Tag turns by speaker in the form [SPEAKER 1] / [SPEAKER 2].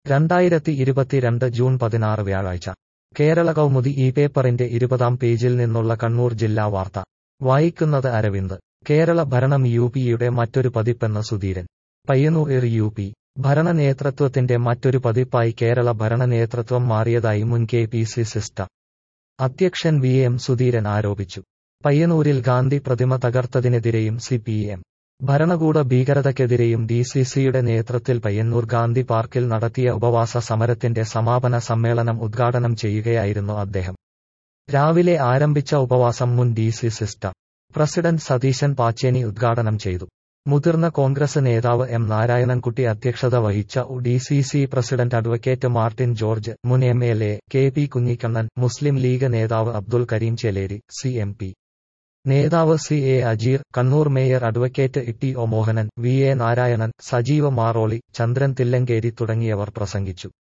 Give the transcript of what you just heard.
[SPEAKER 1] രണ്ടായിരത്തി ഇരുപത്തിരണ്ട് ജൂൺ പതിനാറ് വ്യാഴാഴ്ച കേരള കൗമുദി ഈ പേപ്പറിന്റെ ഇരുപതാം പേജിൽ നിന്നുള്ള കണ്ണൂർ ജില്ലാ വാർത്ത വായിക്കുന്നത് അരവിന്ദ് കേരള ഭരണം യു പിയുടെ മറ്റൊരു പതിപ്പെന്ന് സുധീരൻ പയ്യന്നൂർ യു പി ഭരണ നേതൃത്വത്തിന്റെ മറ്റൊരു പതിപ്പായി കേരള ഭരണ നേതൃത്വം മാറിയതായി മുൻ കെ പി സി സിസ്റ്റർ അധ്യക്ഷൻ വി എം സുധീരൻ ആരോപിച്ചു പയ്യന്നൂരിൽ ഗാന്ധി പ്രതിമ തകർത്തതിനെതിരെയും സി പി എം ഭരണകൂട ഭീകരതയ്ക്കെതിരെയും ഡി സി സിയുടെ നേതൃത്വത്തിൽ പയ്യന്നൂർ ഗാന്ധി പാർക്കിൽ നടത്തിയ ഉപവാസ സമരത്തിന്റെ സമാപന സമ്മേളനം ഉദ്ഘാടനം ചെയ്യുകയായിരുന്നു അദ്ദേഹം രാവിലെ ആരംഭിച്ച ഉപവാസം മുൻ D C sister president Satheesan Pacheni ഉദ്ഘാടനം ചെയ്തു മുതിർന്ന കോൺഗ്രസ് നേതാവ് എം നാരായണൻകുട്ടി അധ്യക്ഷത വഹിച്ച D C C president advocate Martin George മുൻ M L A K P Kunhikannan Muslim League നേതാവ് Abdul Karim Cheleri C M P നേതാവ് C A Ajeer Kannur mayor advocate E O Mohanan V A Narayanan സജീവ മാറോളി ചന്ദ്രൻ തില്ലങ്കേരി തുടങ്ങിയവർ പ്രസംഗിച്ചു